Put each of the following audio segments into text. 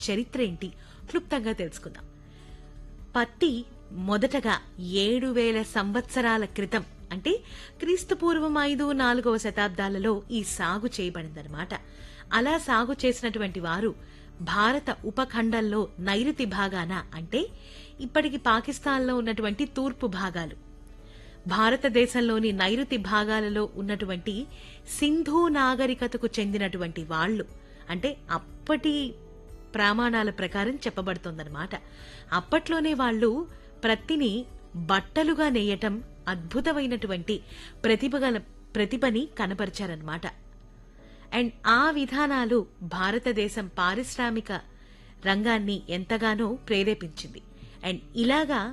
చరిత్ర ఏంటి క్లుప్తంగా తెలుసుకుందాం పత్తి మొదటగా ఏడు వేల సంవత్సరాల క్రితం అంటే క్రీస్తు పూర్వం ఐదు నాలుగవ శతాబ్దాలలో ఈ సాగు చేయబడిందన్నమాట అలా సాగు చేసినటువంటి వారు భారత ఉపఖండంలో నైరుతి భాగాన అంటే ఇప్పటికి పాకిస్తాన్లో ఉన్నటువంటి తూర్పు భాగాలు భారతదేశంలోని నైరుతి భాగాలలో ఉన్నటువంటి సింధు నాగరికతకు చెందినటువంటి వాళ్ళు అంటే అప్పటి ప్రమాణాల ప్రకారం చెప్పబడుతోందనమాట అప్పట్లోనే వాళ్ళు ప్రత్తిని బట్టలుగా నేయటం అద్భుతమైనటువంటి ప్రతిభ గల- ప్రతిభని కనపరిచారన్నమాట అండ్ ఆ విధానాలు భారతదేశం పారిశ్రామిక రంగాన్ని ఎంతగానో ప్రేరేపించింది అండ్ ఇలాగా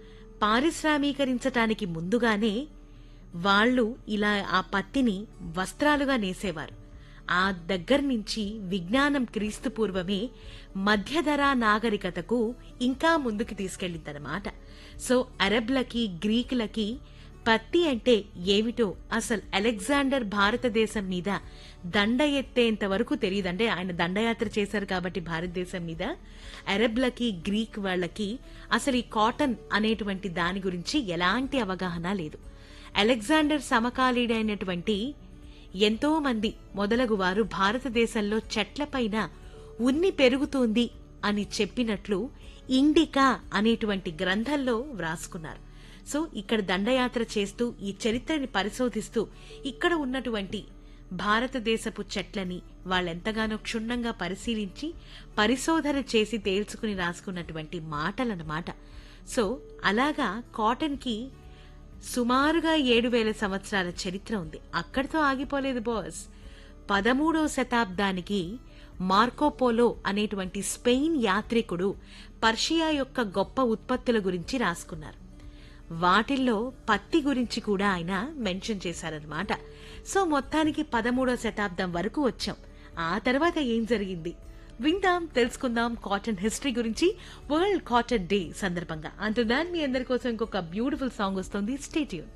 పారిశ్రామీకరించటానికి ముందుగానే వాళ్ళు ఇలా ఆ పత్తిని వస్త్రాలుగా నేసేవారు ఆ దగ్గర నుంచి విజ్ఞానం క్రీస్తు పూర్వమే మధ్యధరా నాగరికతకు ఇంకా ముందుకు తీసుకెళ్లిందనమాట సో అరబ్లకి గ్రీకులకి పత్తి అంటే ఏమిటో అసలు అలెగ్జాండర్ భారతదేశం మీద దండ ఎత్తేంత వరకు తెలియదు అంటే ఆయన దండయాత్ర చేశారు కాబట్టి భారతదేశం మీద అరబ్లకి గ్రీక్ వాళ్ళకి అసలు ఈ కాటన్ అనేటువంటి దాని గురించి ఎలాంటి అవగాహన లేదు అలెగ్జాండర్ సమకాలీడైనటువంటి ఎంతో మంది మొదలగు వారు భారతదేశంలో చెట్లపైన ఉన్ని పెరుగుతోంది అని చెప్పినట్లు ఇండికా అనేటువంటి గ్రంథంలో వ్రాసుకున్నారు సో ఇక్కడ దండయాత్ర చేస్తూ ఈ చరిత్రని పరిశోధిస్తూ ఇక్కడ ఉన్నటువంటి భారతదేశపు చెట్లని వాళ్ళెంతగానో క్షుణ్ణంగా పరిశీలించి పరిశోధన చేసి తేల్చుకుని రాసుకున్నటువంటి మాటలన్నమాట సో అలాగా కాటన్ కి సుమారుగా ఏడు వేల సంవత్సరాల చరిత్ర ఉంది అక్కడితో ఆగిపోలేదు బాస్ పదమూడవ శతాబ్దానికి మార్కోపోలో అనేటువంటి స్పెయిన్ యాత్రికుడు పర్షియా యొక్క గొప్ప ఉత్పత్తుల గురించి రాసుకున్నారు వాటిల్లో పత్తి గురించి కూడా ఆయన మెన్షన్ చేశారనమాట సో మొత్తానికి పదమూడవ శతాబ్దం వరకు వచ్చాం ఆ తర్వాత ఏం జరిగింది విందాం తెలుసుకుందాం కాటన్ హిస్టరీ గురించి వరల్డ్ కాటన్ డే సందర్భంగా అంటూ దాని మీ అందరి కోసం ఇంకొక బ్యూటిఫుల్ సాంగ్ వస్తుంది స్టేట్యూన్